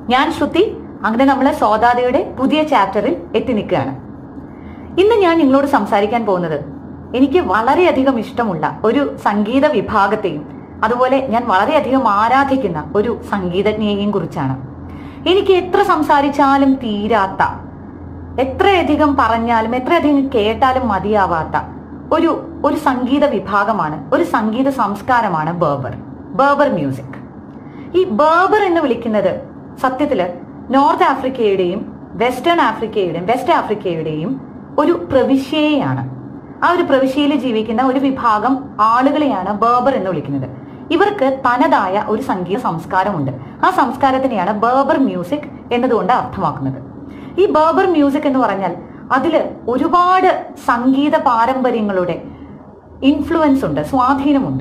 ഞാൻ ശ്രുതി അങ്ങനെ നമ്മളെ സോദാതയുടെ പുതിയ ചാപ്റ്ററിൽ എത്തി നിൽക്കുകയാണ് ഇന്ന് ഞാൻ നിങ്ങളോട് സംസാരിക്കാൻ പോകുന്നത് എനിക്ക് വളരെയധികം ഇഷ്ടമുള്ള ഒരു സംഗീത വിഭാഗത്തെയും അതുപോലെ ഞാൻ വളരെയധികം ആരാധിക്കുന്ന ഒരു സംഗീതജ്ഞയെയും കുറിച്ചാണ് എനിക്ക് എത്ര സംസാരിച്ചാലും തീരാത്ത എത്രയധികം പറഞ്ഞാലും എത്രയധികം കേട്ടാലും മതിയാവാത്ത ഒരു ഒരു സംഗീത വിഭാഗമാണ് ഒരു സംഗീത സംസ്കാരമാണ് ബർബർ ബർബർ മ്യൂസിക് ഈ ബർബർ എന്ന് വിളിക്കുന്നത് സത്യത്തില് നോർത്ത് ആഫ്രിക്കയുടെയും വെസ്റ്റേൺ ആഫ്രിക്കയുടെയും വെസ്റ്റ് ആഫ്രിക്കയുടെയും ഒരു പ്രവിശ്യയാണ് ആ ഒരു പ്രവിശ്യയിൽ ജീവിക്കുന്ന ഒരു വിഭാഗം ആളുകളെയാണ് ബർബർ എന്ന് വിളിക്കുന്നത് ഇവർക്ക് തനതായ ഒരു സംഗീത സംസ്കാരമുണ്ട് ആ സംസ്കാരത്തിനെയാണ് ബർബർ മ്യൂസിക് എന്നതുകൊണ്ട് അർത്ഥമാക്കുന്നത് ഈ ബർബർ മ്യൂസിക് എന്ന് പറഞ്ഞാൽ അതില് ഒരുപാട് സംഗീത പാരമ്പര്യങ്ങളുടെ ഇൻഫ്ലുവൻസ് ഉണ്ട് സ്വാധീനമുണ്ട്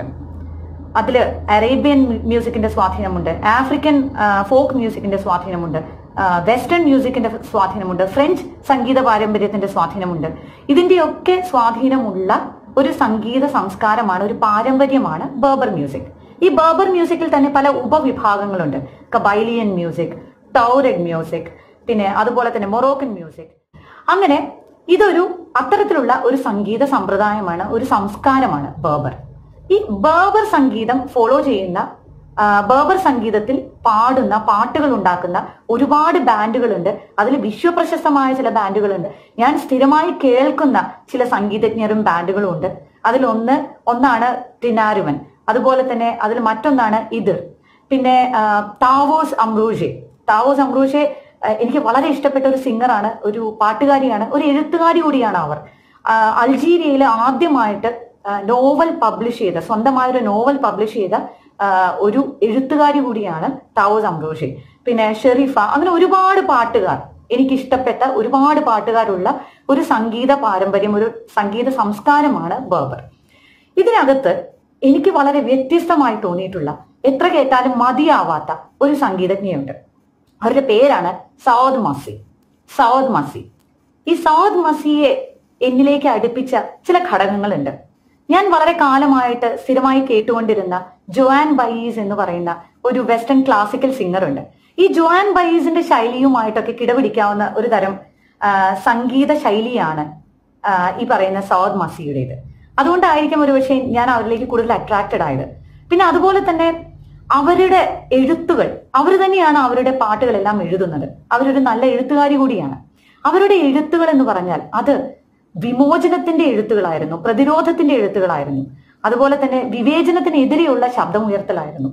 അതില് അറേബ്യൻ മ്യൂസിക്കിന്റെ സ്വാധീനമുണ്ട് ആഫ്രിക്കൻ ഫോക്ക് മ്യൂസിക്കിന്റെ സ്വാധീനമുണ്ട് വെസ്റ്റേൺ മ്യൂസിക്കിന്റെ സ്വാധീനമുണ്ട് ഫ്രഞ്ച് സംഗീത പാരമ്പര്യത്തിന്റെ സ്വാധീനമുണ്ട് ഇതിന്റെയൊക്കെ സ്വാധീനമുള്ള ഒരു സംഗീത സംസ്കാരമാണ് ഒരു പാരമ്പര്യമാണ് ബർബർ മ്യൂസിക് ഈ ബർബർ മ്യൂസിക്കിൽ തന്നെ പല ഉപവിഭാഗങ്ങളുണ്ട് കബൈലിയൻ മ്യൂസിക് ടൗറഡ് മ്യൂസിക് പിന്നെ അതുപോലെ തന്നെ മൊറോക്കൻ മ്യൂസിക് അങ്ങനെ ഇതൊരു അത്തരത്തിലുള്ള ഒരു സംഗീത സമ്പ്രദായമാണ് ഒരു സംസ്കാരമാണ് ബർബർ ഈ ബർബർ സംഗീതം ഫോളോ ചെയ്യുന്ന ആ, ബർബർ സംഗീതത്തിൽ പാടുന്ന പാട്ടുകൾ ഉണ്ടാക്കുന്ന ഒരുപാട് ബാൻഡുകളുണ്ട് അതിൽ വിശ്വപ്രശസ്തമായ ചില ബാൻഡുകളുണ്ട് ഞാൻ സ്ഥിരമായി കേൾക്കുന്ന ചില സംഗീതജ്ഞരും ബാൻഡുകളും ഉണ്ട് അതിലൊന്ന് ഒന്നാണ് ടിനാരുവൻ അതുപോലെ തന്നെ അതിൽ മറ്റൊന്നാണ് ഇതിർ പിന്നെ ആ, താവോസ് അംറൂഷെ താവോസ് അംറൂഷെ ആ, എനിക്ക് വളരെ ഇഷ്ടപ്പെട്ട ഒരു സിംഗറാണ് ഒരു പാട്ടുകാരിയാണ് ഒരു എഴുത്തുകാരി കൂടിയാണ് അവർ ആ, അൾജീരിയയിൽ ആദ്യമായിട്ട് ആ, നോവൽ പബ്ലിഷ് ചെയ്ത സ്വന്തമായ ഒരു നോവൽ പബ്ലിഷ് ചെയ്ത ആ, ഒരു എഴുത്തുകാരി കൂടിയാണ് താവോസ് അംറോഷി പിന്നെ ഷെറീഫ അങ്ങനെ ഒരുപാട് പാട്ടുകാർ എനിക്ക് ഇഷ്ടപ്പെട്ട ഒരുപാട് പാട്ടുകാരുള്ള ഒരു സംഗീത പാരമ്പര്യം ഒരു സംഗീത സംസ്കാരമാണ് ബർബർ ഇതിനകത്ത് എനിക്ക് വളരെ വ്യത്യസ്തമായി തോന്നിയിട്ടുള്ള എത്ര കേട്ടാലും മതിയാവാത്ത ഒരു സംഗീതജ്ഞയുണ്ട് അവരുടെ പേരാണ് സൗദ് മസി സൗദ് മസി ഈ സൗദ് മസിയെ എന്നിലേക്ക് അടുപ്പിച്ച ചില ഘടകങ്ങളുണ്ട് ഞാൻ വളരെ കാലമായിട്ട് സ്ഥിരമായി കേട്ടുകൊണ്ടിരുന്ന ജോആൻ ബൈസ് എന്ന് പറയുന്ന ഒരു വെസ്റ്റേൺ ക്ലാസിക്കൽ സിംഗർ ഉണ്ട് ഈ ജോആൻ ബൈസിന്റെ ശൈലിയുമായിട്ടൊക്കെ കിടപിടിക്കാവുന്ന ഒരു തരം ആ, സംഗീത ശൈലിയാണ് ആ, ഈ പറയുന്ന സൗദ് മസിയുടേത് അതുകൊണ്ടായിരിക്കും ഒരുപക്ഷെ ഞാൻ അവരിലേക്ക് കൂടുതൽ അട്രാക്റ്റഡ് ആയത് പിന്നെ അതുപോലെ തന്നെ അവരുടെ എഴുത്തുകൾ അവർ തന്നെയാണ് അവരുടെ പാട്ടുകളെല്ലാം എഴുതുന്നത് അവരൊരു നല്ല എഴുത്തുകാരി കൂടിയാണ് അവരുടെ എഴുത്തുകൾ എന്ന് പറഞ്ഞാൽ അത് വിമോചനത്തിന്റെ എഴുത്തുകളായിരുന്നു പ്രതിരോധത്തിന്റെ എഴുത്തുകളായിരുന്നു അതുപോലെ തന്നെ വിവേചനത്തിനെതിരെയുള്ള ശബ്ദമുയർത്തലായിരുന്നു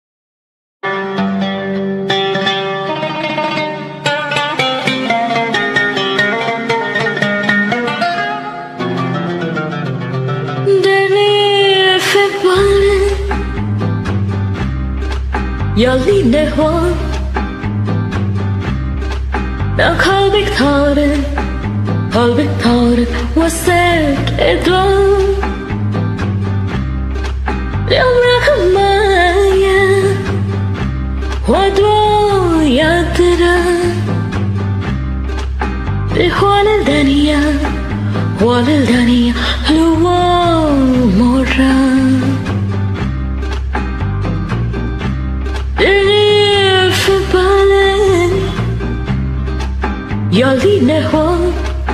Denne februari Jag lider hårt När Carl Victoren Carl Victoren var säkert glad Jag märker mig ودوا يا ترى بحول الدنيا حول الدنيا لو مرة Det för ballen Jag lider hårt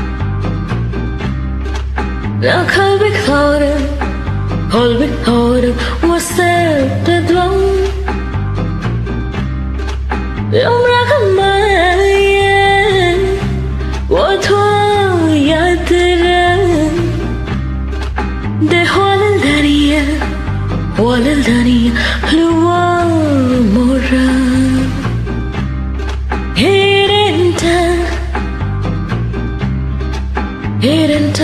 Jag kan bli klar Håll mig klar och sätta drum Jag märker mig وتوا يا درن ده حال الدنيا حال الدنيا لو مرة هير انت هير انت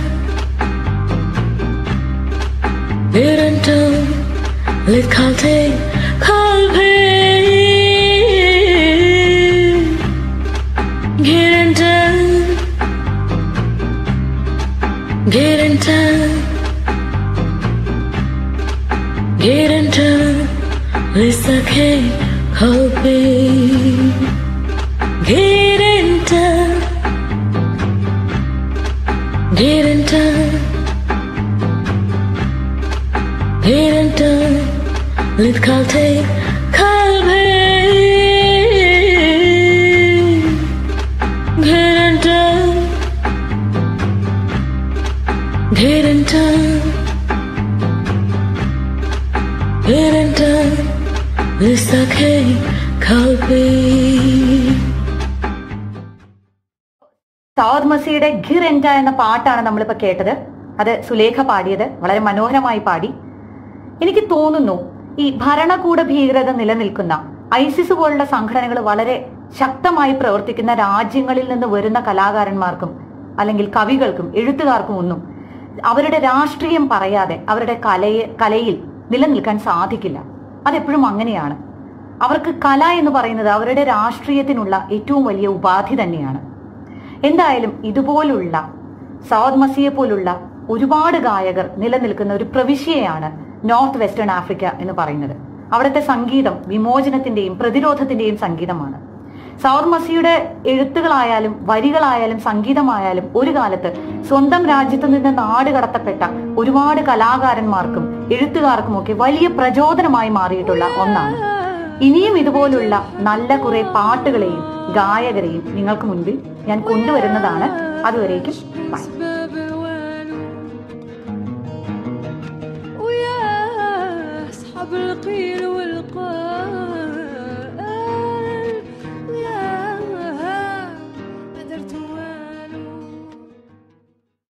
هير انت لتكالتي قلبي Get in town. Get in town. Get in town. Lisa K. Hopi. Get in town. Get in town. Get in town. Let's call take Calvin. غير انت غير انت لسه كي قلبي Souad മസിയുടെ ഘിർ എൻഡ എന്ന പാട്ടാണ് നമ്മളിപ്പോ കേട്ടത് അത് സുലേഖ പാടിയത് വളരെ മനോഹരമായി പാടി എനിക്ക് തോന്നുന്നു ഈ ഭരണകൂട ഭീകരത നിലനിൽക്കുന്ന ഐസിസ് പോലുള്ള സംഘടനകൾ വളരെ ശക്തമായി പ്രവർത്തിക്കുന്ന രാജ്യങ്ങളിൽ നിന്ന് വരുന്ന കലാകാരന്മാർക്കും അല്ലെങ്കിൽ കവികൾക്കും എഴുത്തുകാർക്കും ഒന്നും അവരുടെ രാഷ്ട്രീയം പറയാതെ അവരുടെ കലയെ കലയിൽ നിലനിൽക്കാൻ സാധിക്കില്ല അതെപ്പോഴും അങ്ങനെയാണ് അവർക്ക് കല എന്ന് പറയുന്നത് അവരുടെ രാഷ്ട്രീയത്തിനുള്ള ഏറ്റവും വലിയ ഉപാധി തന്നെയാണ് എന്തായാലും ഇതുപോലുള്ള സൗദ് മസിയെ പോലുള്ള ഒരുപാട് ഗായകർ നിലനിൽക്കുന്ന ഒരു പ്രവിശ്യയാണ് നോർത്ത് വെസ്റ്റേൺ ആഫ്രിക്ക എന്ന് പറയുന്നത് അവിടുത്തെ സംഗീതം വിമോചനത്തിന്റെയും പ്രതിരോധത്തിന്റെയും സംഗീതമാണ് സൗദ് മസിയുടെ എഴുത്തുകളായാലും വരികളായാലും സംഗീതമായാലും ഒരു കാലത്ത് സ്വന്തം രാജ്യത്തു നിന്ന് നാട് കടത്തപ്പെട്ട ഒരുപാട് കലാകാരന്മാർക്കും എഴുത്തുകാർക്കും ഒക്കെ വലിയ പ്രചോദനമായി മാറിയിട്ടുള്ള ഒന്നാണ് ഇനിയും ഇതുപോലുള്ള നല്ല കുറെ പാട്ടുകളെയും ഗായകരെയും നിങ്ങൾക്ക് മുൻപിൽ ഞാൻ കൊണ്ടുവരുന്നതാണ് അതുവരേക്കും ബൈ اسباب وينه ويا اصحاب القيل